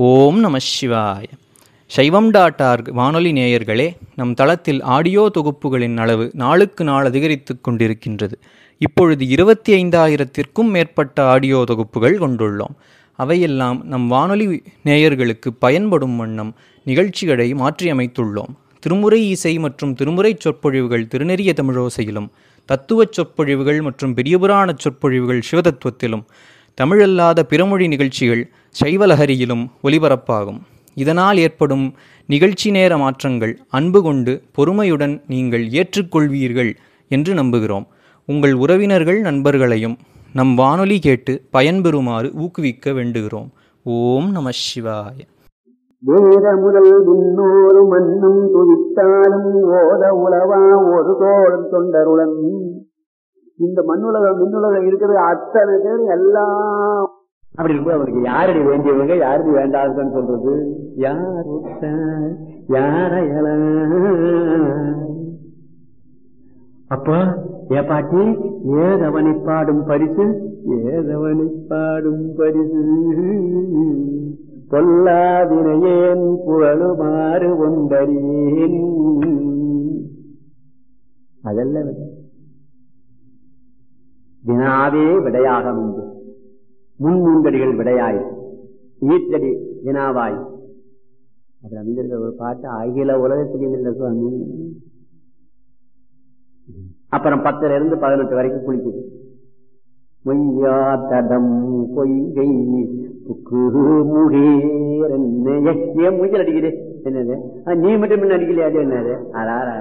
ஓம் நம சிவாய சைவம் டாட் ஆர்க் வானொலி நேயர்களே நம் தளத்தில் ஆடியோ தொகுப்புகளின் அளவு நாளுக்கு நாள் அதிகரித்து கொண்டிருக்கின்றது இப்பொழுது இருபத்தி ஐந்தாயிரத்திற்கும் மேற்பட்ட ஆடியோ தொகுப்புகள் கொண்டுள்ளோம் அவையெல்லாம் நம் வானொலி நேயர்களுக்கு பயன்படும் வண்ணம் நிகழ்ச்சிகளை மாற்றியமைத்துள்ளோம் திருமுறை இசை மற்றும் திருமுறைச் சொற்பொழிவுகள் திருநெறிய தமிழோசையிலும் தத்துவச் சொற்பொழிவுகள் மற்றும் பெரியபுராணச் சொற்பொழிவுகள் சிவதத்துவத்திலும் தமிழல்லாத பிறமொழி நிகழ்ச்சிகள் சைவலஹரியிலும் ஒலிபரப்பாகும் இதனால் ஏற்படும் நிகழ்ச்சி நேர மாற்றங்கள் அன்பு கொண்டு பொறுமையுடன் நீங்கள் ஏற்றுக்கொள்வீர்கள் என்று நம்புகிறோம் உங்கள் உறவினர்கள் நண்பர்களையும் நம் வானொலி கேட்டு பயன்பெறுமாறு ஊக்குவிக்க வேண்டுகிறோம் ஓம் நம சிவாய வேத முதல் விண்ணோரு மண்ணும் துதித்தாலும் ஓத உலவா ஒரு தோழன் தொண்டருடன் இந்த மண்ணுலகம் மின்னுலகம் இருக்கிறது அத்தனை பேர் எல்லாம் அப்படி இருக்கும் அவருக்கு யாரடி வேண்டியவங்க யாரடி வேண்டாதுன்னு சொல்றது யார் யாரையல அப்பா ஏ பாட்டி ஏதவனை பாடும் பரிசு ஏதவனை பாடும் பரிசு பொல்லாவினையேன் புகழுமாறு ஒன்றறியேன் அதல்ல விடை. வினாவே விடையாக உண்டு முன்மூன்றடிகள் விடையாய் ஈற்றடி வினாவாய் அப்படி அமைந்திருக்கிற ஒரு பாட்டு அகில உலகத்திலும் இல்லை சுவாமி அப்புறம் பத்துல இருந்து பதினெட்டு வரைக்கும் குளிக்குது மொய்யா தடம் பொய்கை புக்கு முகேர் ஏன் மூச்சல் அடிக்குது என்னது ஆ, நீ மட்டும் முன்ன அடிக்கலையா அது என்னது அடாரா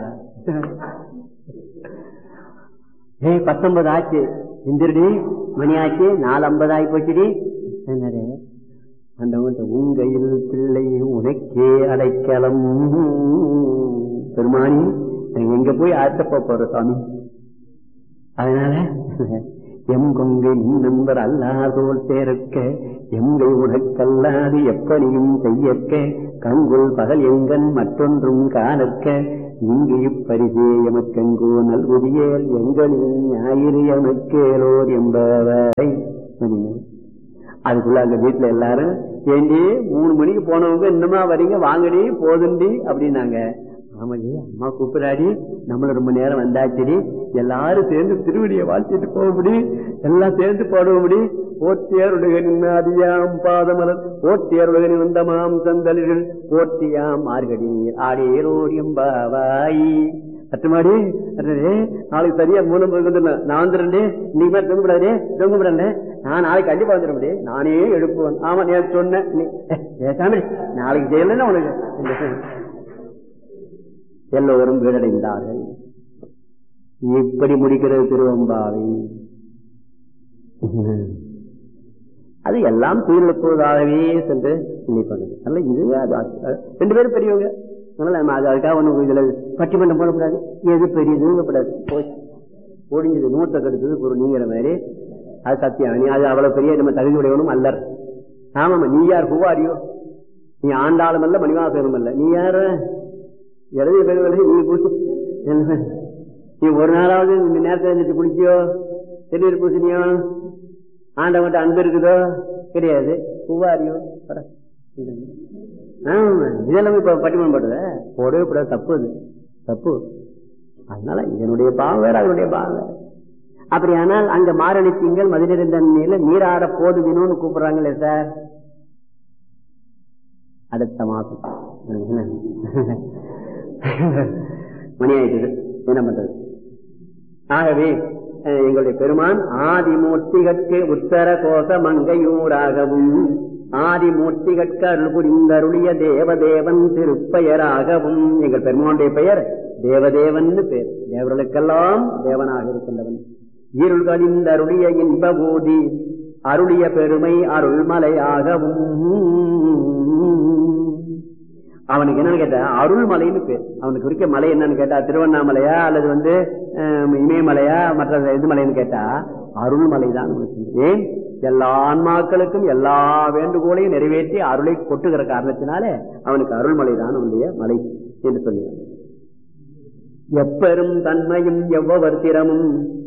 ஏய் பத்தொன்பது ஆச்சு இந்திரடி மணி ஆச்சு நாலு ஐம்பது ஆகி போச்சுடி என்னது அந்த உங்கையில் பிள்ளை உனக்கே அடைக்கலம் பெருமானி நாங்க எங்க போய் ஆட்டப்ப போற சாமி அதனால எம் கொங்கை நீ நண்பர் அல்லாதோல் சேர்க்க எங்கை உனக்கல்லாது எப்படியும் செய்யற்க கங்குள் பகல் எங்கன் மற்றொன்றும் காணற்க இங்கு இப்பரிசே எமக்கெங்கோ நல்குதியேல் எங்களின் ஞாயிறு எமக்கேலோர் என்பவை அதுக்குள்ள அங்க வீட்டுல எல்லாரும் ஏண்டி மூணு மணிக்கு போனவங்க இன்னுமா வரீங்க வாங்கடி போதுண்டி அப்படின்னாங்க ஆமாடி அம்மா கூப்பிடாடி நம்மள ரொம்ப நேரம் வந்தாச்சுடி எல்லாரும் சேர்ந்து திருவடியை வாழ்த்திட்டு போக முடியும் எல்லாம் சேர்ந்து பாடுவ முடியும் ஓட்டியருடகனின் அதியாம் பாதமலர் ஓட்டியருடகனின் வந்தமாம் சந்தலிகள் ஓட்டியாம் மார்கடி ஆடியோடியம் பாவாய் அட்டுமாடி அட்டே நாளைக்கு சரியா மூலம் வந்துடணும் நான் வந்துடுறேன் இன்னைக்கு மாதிரி தொங்க விடாதே தொங்க விடல நான் நாளைக்கு கண்டிப்பா வந்துட முடியும் நானே எழுப்புவேன் ஆமா நீ சொன்னேன் நீ ஏ சாமி நாளைக்கு செய்யலன்னா உனக்கு எல்லோரும் வீடடைந்தார்கள் இப்படி முடிக்கிறது திருவம்பாவை அது எல்லாம் துயிலெழுப்புவதாகவே சென்று நினைப்பாங்க அல்ல இதுவே அது அது- ரெண்டு பேரும் பெரியவங்க அதனால நம்ம அது அதுக்காக ஒண்ணு இதுல பட்டிமன்றம் போடக்கூடாது எது பெரியதுங்கப்படாது போச்சு ஒடிஞ்சது நூற்றை கெடுத்தது ஒரு நீங்கிற மாதிரி அது சத்தியம் நீ அது அவ்வளவு பெரிய நம்ம தகுதி உடையவனும் அல்லர் ஆமாமா நீ யார் பூவாரியோ நீ ஆண்டாளும் அல்ல மணிவாசகரும் அல்ல நீ யாரு எழுதிய பெருவலை நீ பூசி என்ன? நீ ஒரு நாளாவது இந்த நேரத்தில் இருந்துட்டு குளிச்சியோ திருநீர் பூசணியோ ஆண்டவன்ட்ட அன்பு இருக்குதோ கிடையாது பூவாரியோ பட. ஆமா இதெல்லாம் இப்ப பட்டிமன்றம் போடுறத போடவே கூடாது தப்பு அது தப்பு அதனால இதனுடைய பாவம் வேற அதனுடைய பாவம் வேற அப்படியானால் அங்க மாரணி திங்கள் மதுநிறந்தன்மையில நீராட போதுவினோன்னு கூப்பிடுறாங்களே சார் அடுத்த மாசம் மணி ஆயிட்டது என்ன பண்றது ஆகவே அஹ், எங்களுடைய பெருமான் ஆதிமூர்த்திகற்கு உத்தர கோச மங்கையூராகவும் ஆதிமூர்த்திகற்கு அருள் புரிந்தருளிய தேவதேவன் திருப்பெயராகவும் எங்கள் பெருமானுடைய பெயர் தேவதேவன் பேர் தேவர்களுக்கெல்லாம் தேவனாக இருக்கின்றவன் இருள்களின் அருளிய இன்ப பூதி அருளிய பெருமை அருள்மலையாகவும் அவனுக்கு என்னன்னு கேட்டா அருள்மலைன்னு பேர் அவனுக்கு இருக்க மலை என்னன்னு கேட்டா திருவண்ணாமலையா அல்லது வந்து அஹ், இமயமலையா மற்ற இது மலைன்னு கேட்டா அருள்மலை தான் ஏன் எல்லா ஆன்மாக்களுக்கும் எல்லா வேண்டுகோளையும் நிறைவேற்றி அருளை கொட்டுகிற காரணத்தினால அவனுக்கு அருள்மலை தான் அவனுடைய மலை என்று சொல்லுவான் எப்பெரும் தன்மையும் எவ்வவர் திறமும்